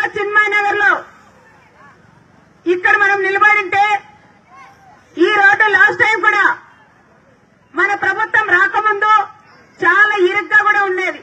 చిన్మయ్ నగర్ లో ఇక్కడ మనం నిలబడింటే ఈ రోడ్డు లాస్ట్ టైం కూడా మన ప్రభుత్వం రాకముందు చాలా ఇరుగ్గా కూడా ఉండేది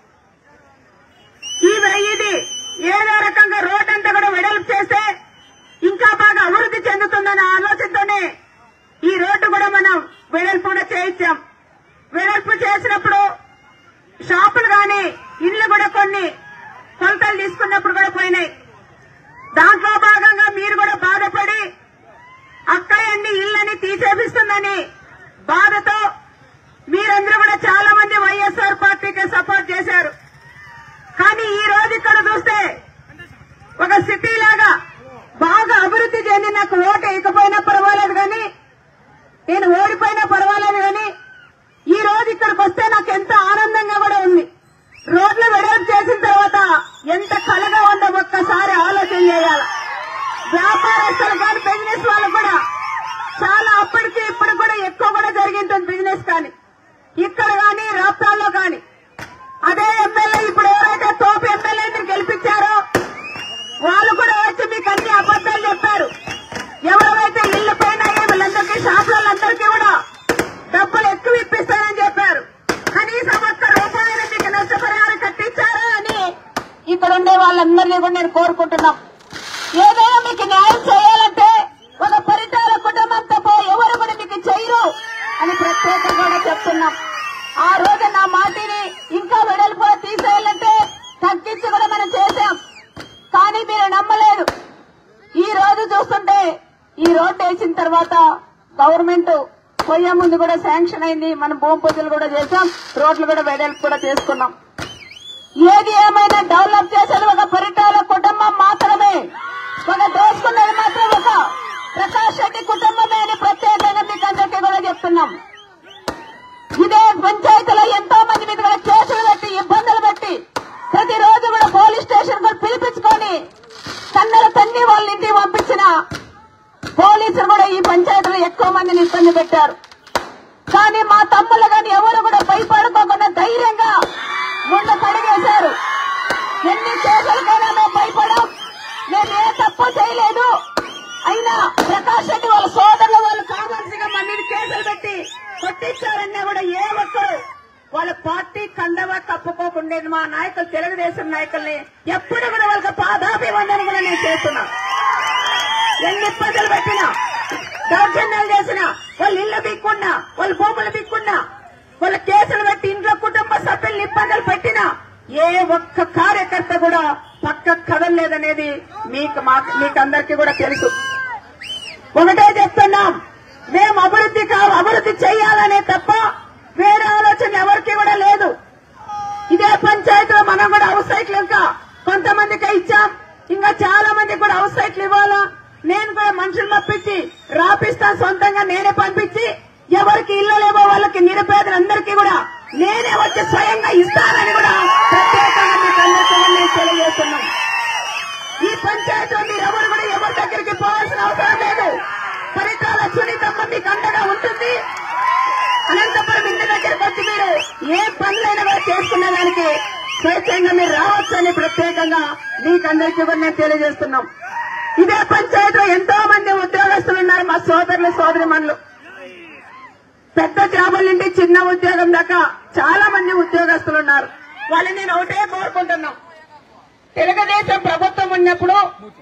ఈ ఇది ఏదో రకంగా రోడ్ అంతా కూడా వెడల్పు చేస్తే ఇంకా బాగా అభివృద్ధి చెందుతుందన్న ఆలోచనతోనే ఈ రోడ్డు కూడా మనం వెడల్పు కూడా చేయించాం వెడల్పు చేసినప్పుడు షాపులు గాని ఇల్లు కూడా కొన్ని కొలతలు తీసుకున్నప్పుడు కూడా పోయినాయి దాంట్లో భాగంగా మీరు కూడా బాధపడి అక్కడ ఎన్ని ఇళ్ళని తీసేపిస్తుందని బాధతో మీరందరూ కూడా చాలా మంది వైఎస్ఆర్ పార్టీకి సపోర్ట్ చేశారు కానీ ఈ రోజు ఇక్కడ చూస్తే ఒక సిటీ లాగా బాగా అభివృద్ధి చెంది నాకు ఓటు వేయకపోయినా పర్వాలేదు కానీ నేను ఓడిపోయినా పర్వాలేదు కానీ ఈ రోజు ఇక్కడికి వస్తే నాకు ఎంత ఆనందంగా కూడా ఉంది రోడ్లు వెడల్పు చేసిన తర్వాత ఎంత కలగా ఉందో ఒక్కసారి ఆలోచన చేయాలి వ్యాపారస్తులు కానీ బిజినెస్ వాళ్ళు కూడా చాలా అప్పటికి ఇప్పుడు కూడా ఎక్కువ కూడా జరిగింటుంది బిజినెస్ కానీ ఇక్కడ కానీ రాష్ట్రాల్లో కానీ అదే ఎమ్మెల్యే ఇప్పుడు ఎవరైతే తోపు ఎమ్మెల్యేని గెలిపించారో వాళ్ళు కూడా వచ్చి మీకు అన్ని అబద్దాలు చెప్పారు ఎవరైతే ఇల్లు పోయినాయో వీళ్ళందరికీ షాపులందరికీ కూడా డబ్బులు ఎక్కువ ఇప్పిస్తారని చెప్పారు కనీసం ఒక్క రూపాయలు మీకు నష్టపరిహారం కట్టించారా అని ఇక్కడ ఉండే వాళ్ళందరినీ కూడా నేను కోరుకుంటున్నాం ఏదైనా మీకు న్యాయం చేయాలంటే ఒక పరిటాల కుటుంబం తప్ప ఎవరు కూడా మీకు చేయరు అని ప్రత్యేకంగా కూడా చెప్తున్నాం ఆ రోజు నా మాటిని ఇంకా వెడల్పు తీసేయాలంటే తగ్గించి కూడా మనం చేశాం కానీ మీరు నమ్మలేదు ఈ రోజు చూస్తుంటే ఈ రోడ్డు వేసిన తర్వాత గవర్నమెంట్ పోయే ముందు కూడా శాంక్షన్ అయింది మనం భూమి పూజలు కూడా చేశాం రోడ్లు కూడా వెడల్పు కూడా చేసుకున్నాం ఏది ఏమైనా డెవలప్ చేసేది ఒక పరిటాల కుటుంబం మాత్రమే ఒక దోసుకున్నది మాత్రం ఒక ప్రకాష్ రెడ్డి కుటుంబమే అని ప్రత్యేకంగా మీకు అందరికీ కూడా చెప్తున్నాం ఇదే పంచాయతీలో ఎంతో మంది మీద కూడా కేసులు పెట్టి ఇబ్బందులు పెట్టి ప్రతిరోజు కూడా పోలీస్ స్టేషన్ కూడా పిలిపించుకొని కన్నెల తన్ని వాళ్ళ ఇంటికి పంపించిన పోలీసులు కూడా ఈ పంచాయతీలో ఎక్కువ మందిని ఇబ్బంది పెట్టారు కానీ మా తమ్ముళ్ళు కానీ ఎవరు కూడా భయపడుకోకుండా ధైర్యంగా ముందు పడిగేశారు ఎన్ని కేసులకైనా మేము భయపడం మేము ఏ తప్పు చేయలేదు అయినా ప్రకాష్ రెడ్డి వాళ్ళ సోదరులు వాళ్ళు కావాల్సిగా మా మీద కేసులు పెట్టి కొట్టించారన్నా కూడా ఏ ఒక్కరు వాళ్ళ పార్టీ కండవ కప్పుకోకుండా మా నాయకులు తెలుగుదేశం నాయకుల్ని ఎప్పుడు కూడా వాళ్ళకి పాదాభివందన కూడా నేను చేస్తున్నా ఎన్ని ఇబ్బందులు పెట్టినా దౌర్జన్యాలు చేసినా వాళ్ళు ఇల్లు బిక్కున్నా వాళ్ళ భూములు బిక్కున్నా వాళ్ళ కేసులు పెట్టి ఇంట్లో కుటుంబ సభ్యుల్ని ఇబ్బందులు పెట్టినా ఏ ఒక్క కార్యకర్త కూడా పక్క కదలలేదనేది మీకు మాకు మీకు అందరికీ కూడా తెలుసు ఒకటే చెప్తున్నాం మేము అభివృద్ధి కా అభివృద్ధి చేయాలనే తప్ప వేరే ఆలోచన ఎవరికి కూడా లేదు ఇదే పంచాయతీలో మనం కూడా హౌస్ సైట్లు ఇంకా కొంతమందికి ఇచ్చాం ఇంకా చాలా మందికి కూడా హౌస్ సైట్లు ఇవ్వాలా నేను కూడా మనుషులు పంపించి రాపిస్తాను సొంతంగా నేనే పంపించి ఎవరికి ఇల్లు లేవో వాళ్ళకి నిరుపేదలందరికీ కూడా నేనే వచ్చి స్వయంగా ఇస్తానని కూడా ప్రత్యేకంగా మీకు అందరికీ కూడా నేను తెలియజేస్తున్నాను ఈ పంచాయతీలో మీరు ఎవరు కూడా ఎవరి దగ్గరికి పోవాల్సిన అవసరం లేదు ఫలితాల సునీతమ్మ మీకు అండగా ఉంటుంది అనంతపురం ఇంటి దగ్గరికి వచ్చి మీరు ఏ పనులైనా కూడా చేసుకునే దానికి స్వేచ్ఛంగా మీరు రావచ్చు అని ప్రత్యేకంగా మీకందరికీ కూడా నేను తెలియజేస్తున్నాం ఇదే పంచాయతీలో ఎంతో మంది ఉద్యోగస్తులు ఉన్నారు మా సోదరులు సోదరి పెద్ద జాబుల నుండి చిన్న ఉద్యోగం దాకా చాలా మంది ఉద్యోగస్తులు ఉన్నారు వాళ్ళని నేను ఒకటే కోరుకుంటున్నాం తెలుగుదేశం ప్రభుత్వం ఉన్నప్పుడు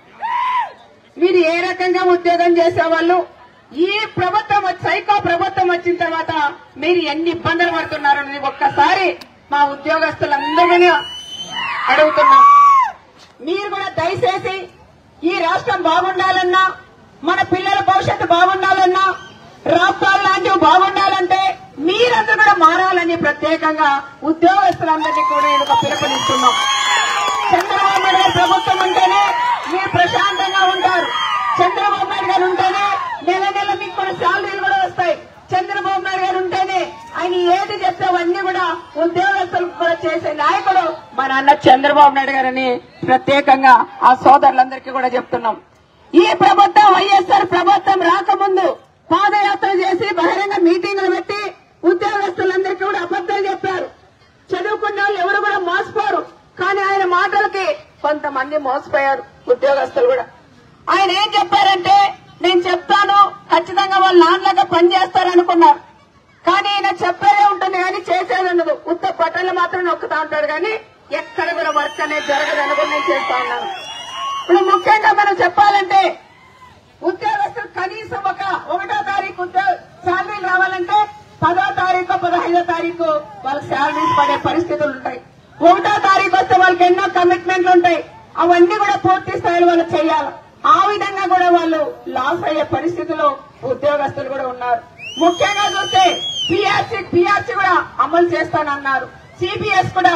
మీరు ఏ రకంగా ఉద్యోగం చేసేవాళ్ళు ఈ ప్రభుత్వం వచ్చి- సైకో ప్రభుత్వం వచ్చిన తర్వాత మీరు ఎన్ని ఇబ్బందులు పడుతున్నారని ఒక్కసారి మా ఉద్యోగస్తులందరినీ అడుగుతున్నాం మీరు కూడా దయచేసి ఈ రాష్ట్రం బాగుండాలన్నా మన పిల్లల భవిష్యత్తు బాగుండాలన్నా రాష్ట్రాలు లాంటివి బాగుండాలంటే మీరందరూ కూడా మారాలని ప్రత్యేకంగా ఉద్యోగస్తులందరినీ కూడా నేను ఒక పిలుపునిస్తున్నాం చంద్రబాబు నాయుడు గారి ప్రభుత్వం ఉంటేనే మీరు ప్రశాంతంగా ఉంటారు చంద్రబాబు నాయుడు గారు ఉంటేనే నెల నెల మీకు కూడా శాలరీలు కూడా వస్తాయి చంద్రబాబు నాయుడు గారు ఉంటేనే ఆయన ఏది చెప్తే అవన్నీ కూడా ఉద్యోగస్తులకు కూడా చేసే నాయకుడు మా నాన్న చంద్రబాబు నాయుడు గారని ప్రత్యేకంగా ఆ సోదరులందరికీ కూడా చెప్తున్నాం ఈ ప్రభుత్వం వైఎస్ఆర్ ప్రభుత్వం రాకముందు పాదయాత్ర చేసి బహిరంగ మీటింగులు పెట్టి ఉద్యోగస్తులందరికీ కూడా అబద్దాలు చెప్పారు చదువుకున్న వాళ్ళు ఎవరు కూడా మోసపోరు కానీ ఆయన మాటలకి కొంతమంది మోసపోయారు ఉద్యోగస్తులు కూడా ఆయన ఏం చెప్పారంటే నేను చెప్తాను ఖచ్చితంగా వాళ్ళు నాన్నగా పనిచేస్తారనుకున్నారు కానీ ఈయన చెప్పేదే ఉంటుంది కానీ చేసేది ఉండదు ఉత్త బట్టలు మాత్రం నొక్కుతా ఉంటాడు కానీ ఎక్కడ కూడా వర్క్ అనేది జరగదు అనుకుని నేను చేస్తా ఉన్నాను ఇప్పుడు ముఖ్యంగా మనం చెప్పాలంటే ఉద్యోగస్తులు కనీసం ఒక ఒకటో తారీఖు ఉద్యోగ శాలరీలు రావాలంటే పదో తారీఖు పదహైదో తారీఖు వాళ్ళకి శాలరీస్ పడే పరిస్థితులు ఉంటాయి ఒకటో తారీఖు వస్తే వాళ్ళకి ఎన్నో కమిట్మెంట్లు ఉంటాయి అవన్నీ కూడా పూర్తి స్థాయిలో వాళ్ళు చేయాలి ఆ విధంగా కూడా వాళ్ళు లాస్ అయ్యే పరిస్థితిలో ఉద్యోగస్తులు కూడా ఉన్నారు ముఖ్యంగా చూస్తే పిఆర్సీ పిఆర్సీ కూడా అమలు చేస్తానన్నారు సిపిఎస్ కూడా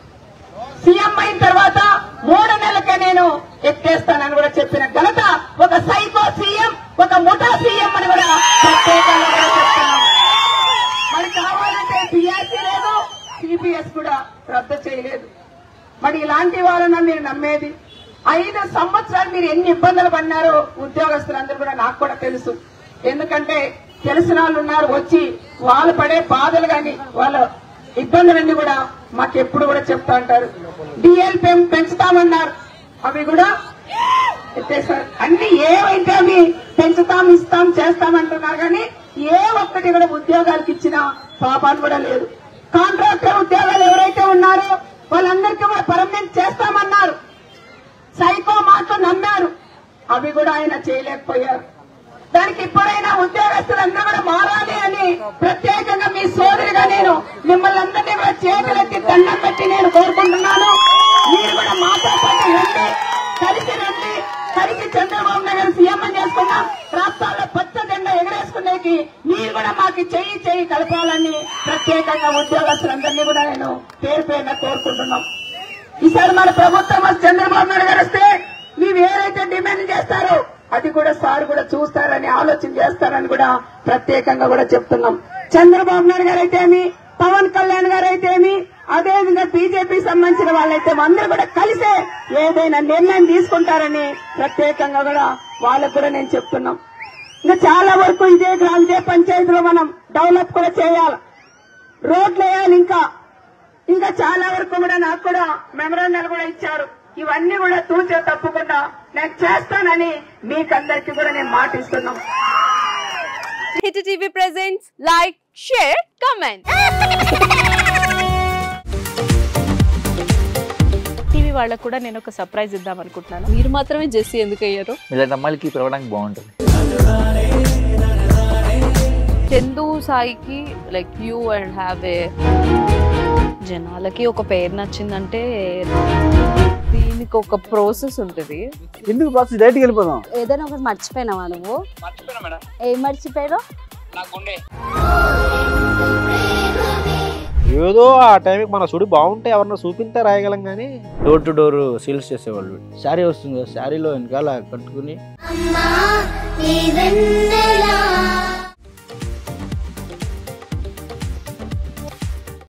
సీఎం అయిన తర్వాత మూడు నెలలకే నేను ఎక్కేస్తానని కూడా చెప్పిన ఘనత ఒక సైకో సీఎం ఒక ముఠా సీఎం అని కూడా ప్రత్యేకంగా కూడా చెప్తున్నాం మరి కావాలంటే పిఆర్సీ లేదు సిపిఎస్ కూడా రద్దు చేయలేదు మరి ఇలాంటి వాళ్ళని మీరు నమ్మేది ఐదు సంవత్సరాలు మీరు ఎన్ని ఇబ్బందులు పడినారో ఉద్యోగస్తులందరూ కూడా నాకు కూడా తెలుసు ఎందుకంటే తెలిసిన వాళ్ళు ఉన్నారు వచ్చి వాళ్ళు పడే బాధలు గాని వాళ్ళ ఇబ్బందులన్నీ కూడా మాకు ఎప్పుడు కూడా చెప్తా ఉంటారు డిఎల్ పెంచుతామన్నారు అవి కూడా ఎత్తేసారు అన్ని ఏవైతే అవి పెంచుతాం ఇస్తాం చేస్తామంటున్నారు కానీ ఏ ఒక్కటి కూడా ఉద్యోగాలకు ఇచ్చిన పాపాలు కూడా లేదు కాంట్రాక్టర్ ఉద్యోగాలు ఎవరైతే ఉన్నారో వాళ్ళందరికీ కూడా పర్మనెంట్ చేస్తామన్నారు సైకో మాట నమ్మారు అవి కూడా ఆయన చేయలేకపోయారు దానికి ఇప్పుడైనా ఉద్యోగస్తులందరూ కూడా మారాలి అని ప్రత్యేకంగా మీ సోదరిగా నేను మిమ్మల్ని అందరినీ కూడా చేతులెత్తి దండం పెట్టి నేను కోరుకుంటున్నాను మీరు కూడా మాతో పాటు రండి కలిసి రండి కలిసి చంద్రబాబు నాయుడు సీఎం అని చేసుకున్నాం రాష్ట్రాల్లో పచ్చ జెండా ఎగరేసుకునేకి మీరు కూడా మాకు చెయ్యి చెయ్యి కలపాలని ప్రత్యేకంగా ఉద్యోగస్తులందరినీ కూడా నేను పేరు పేరున కోరుకుంటున్నాం ఈసారి మన ప్రభుత్వం వచ్చి చంద్రబాబు నాయుడు గారు వస్తే మీరు ఏదైతే డిమాండ్ చేస్తారో అది కూడా సార్ కూడా చూస్తారని ఆలోచన చేస్తారని కూడా ప్రత్యేకంగా కూడా చెప్తున్నాం చంద్రబాబు నాయుడు గారు అయితేమి పవన్ కళ్యాణ్ గారు అయితేమి అదేవిధంగా బీజేపీ సంబంధించిన వాళ్ళైతే అందరూ కూడా కలిసే ఏదైనా నిర్ణయం తీసుకుంటారని ప్రత్యేకంగా కూడా వాళ్ళకు కూడా నేను చెప్తున్నాం ఇంకా చాలా వరకు ఇదే గ్రామ ఇదే పంచాయతీలో మనం డెవలప్ కూడా చేయాలి రోడ్లు వేయాలి ఇంకా ఇంకా చాలా వరకు కూడా నాకు కూడా మెమరాండాలు కూడా ఇచ్చారు ఇవన్నీ కూడా తూచే తప్పకుండా నేను చేస్తానని మీకందరికీ కూడా నేను మాటిస్తున్నాం hit TV presents like share comment TV వాళ్ళకు కూడా నేను ఒక సర్ప్రైజ్ ఇద్దాం అనుకుంటున్నాను మీరు మాత్రమే జెస్సీ ఎందుకు అయ్యారు ఇలాంటి అమ్మాయిలకి పిలవడానికి బాగుంటుంది చందు సాయికి like you and have a జనాలకి ఒక పేరు నచ్చిందంటే దీనికి ఒక ప్రాసెస్ ఉంటుంది ఎందుకు ప్రాసెస్ డైరెక్ట్కి వెళ్ళిపోదాం ఏదైనా ఒకటి మర్చిపోయినావా నువ్వు ఏం మర్చిపోయావు ఏదో ఆ టైంకి మన సుడి బాగుంటే ఎవరన్నా చూపిస్తే రాయగలం కానీ డోర్ టు డోర్ సేల్స్ చేసేవాళ్ళు శారీ వస్తుంది కదా శారీలో వెనకాల కట్టుకుని అమ్మా నీ వెన్న